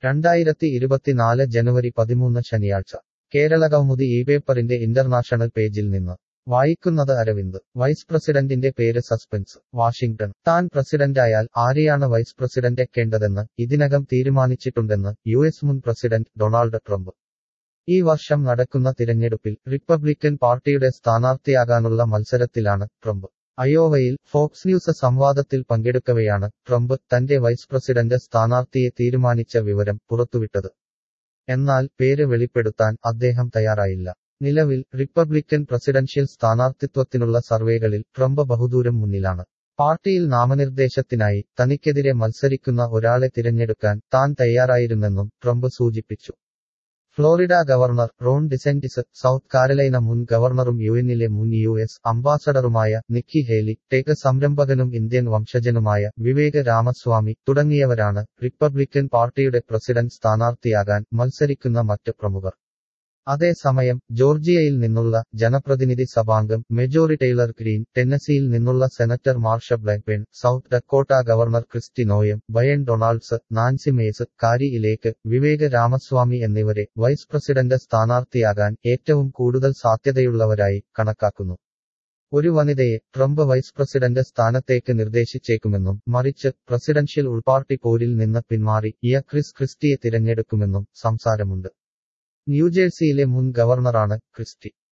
രണ്ടായിരത്തി ഇരുപത്തിനാല് ജനുവരി പതിമൂന്ന് ശനിയാഴ്ച കേരളകൗമുദി ഈ പേപ്പറിന്റെ ഇന്റർനാഷണൽ പേജിൽ നിന്ന് വായിക്കുന്നത് അരവിന്ദ് വൈസ് പ്രസിഡന്റിന്റെ പേര് സസ്പെൻസ് വാഷിംഗ്ടൺ താൻ പ്രസിഡന്റായാൽ ആരെയാണ് വൈസ് പ്രസിഡന്റാക്കേണ്ടതെന്ന് ഇതിനകം തീരുമാനിച്ചിട്ടുണ്ടെന്ന് യു എസ് മുൻ പ്രസിഡന്റ് ഡൊണാൾഡ് ട്രംപ് ഈ വർഷം നടക്കുന്ന തിരഞ്ഞെടുപ്പിൽ റിപ്പബ്ലിക്കൻ പാർട്ടിയുടെ സ്ഥാനാർത്ഥിയാകാനുള്ള മത്സരത്തിലാണ് ട്രംപ് അയോവയിൽ ഫോക്സ് ന്യൂസ് സംവാദത്തിൽ പങ്കെടുക്കവെയാണ് ട്രംപ് തന്റെ വൈസ് പ്രസിഡന്റ് സ്ഥാനാർത്ഥിയെ തീരുമാനിച്ച വിവരം പുറത്തുവിട്ടത് എന്നാൽ പേര് വെളിപ്പെടുത്താൻ അദ്ദേഹം തയ്യാറായില്ല നിലവിൽ റിപ്പബ്ലിക്കൻ പ്രസിഡൻഷ്യൽ സ്ഥാനാർത്ഥിത്വത്തിനുള്ള സർവേകളിൽ ട്രംപ് ബഹുദൂരം മുന്നിലാണ് പാർട്ടിയിൽ നാമനിർദ്ദേശത്തിനായി തനിക്കെതിരെ മത്സരിക്കുന്ന ഒരാളെ തിരഞ്ഞെടുക്കാൻ താൻ തയ്യാറായിരുന്നെന്നും ട്രംപ് സൂചിപ്പിച്ചു Florida governor Ron DeSantis South Carolina മുൻ ഗവർണറും യുഎന്നിലെ മുൻ യു എസ് അംബാസഡറുമായ നിക്കി ഹേലി ടേക്ക് സംരംഭകനും ഇന്ത്യൻ വംശജനുമായ വിവേക് രാമസ്വാമി തുടങ്ങിയവരാണ് റിപ്പബ്ലിക്കൻ പാർട്ടിയുടെ പ്രസിഡന്റ് സ്ഥാനാർത്ഥിയാകാൻ മത്സരിക്കുന്ന മറ്റ് പ്രമുഖർ അതേസമയം ജോർജിയയിൽ നിന്നുള്ള ജനപ്രതിനിധി സഭാംഗം മെജോറി ടൈലർ ഗ്രീൻ ടെന്നസിയിൽ നിന്നുള്ള senator Marsha Blackburn South Dakota governor Kristi Noem Byron Donalds Nancy Mace Kari Lake Vivek Ramaswamy എന്നിവരെ വൈസ് പ്രസിഡന്റ് സ്ഥാനാർത്ഥിയാകാൻ ഏറ്റവും കൂടുതൽ സാധ്യതയുള്ളവരായി കണക്കാക്കുന്നു ഒരു വനിതയെ ട്രംപ് വൈസ് പ്രസിഡന്റ് സ്ഥാനത്തേക്ക് നിർദ്ദേശിച്ചേക്കുമെന്നും മറിച്ച് പ്രസിഡൻഷ്യൽ ഉൾപാർട്ടി പോരിൽ നിന്ന് പിന്മാറി ഇയ ക്രിസ് ക്രിസ്റ്റിയെ തിരഞ്ഞെടുക്കുമെന്നും സംസാരമുണ്ട് ന്യൂജേഴ്സിയിലെ മുൻ ഗവർണറാണ് ക്രിസ്റ്റി